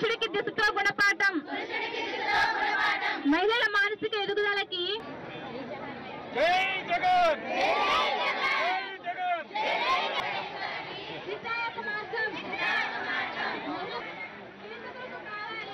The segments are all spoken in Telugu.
పురుషుడికి దిశతో గుణపాఠం మహిళల మానసిక ఎదుగుదలకి జై జగన్ జై జగన్ విశాఖ మార్గం ఎందుకు కావాలి?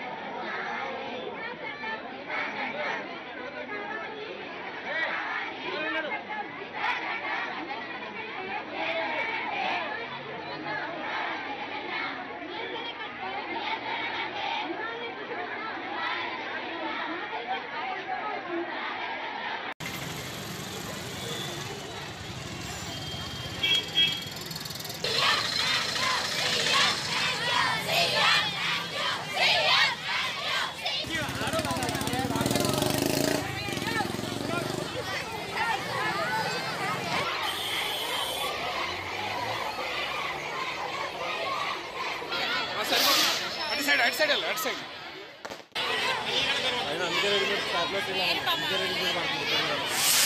అటు సైడ్ అటు సైడ్ అటు సైడ్ ఆయన అందుకే రెడీ స్టాప్ లో అందుకే రెడీ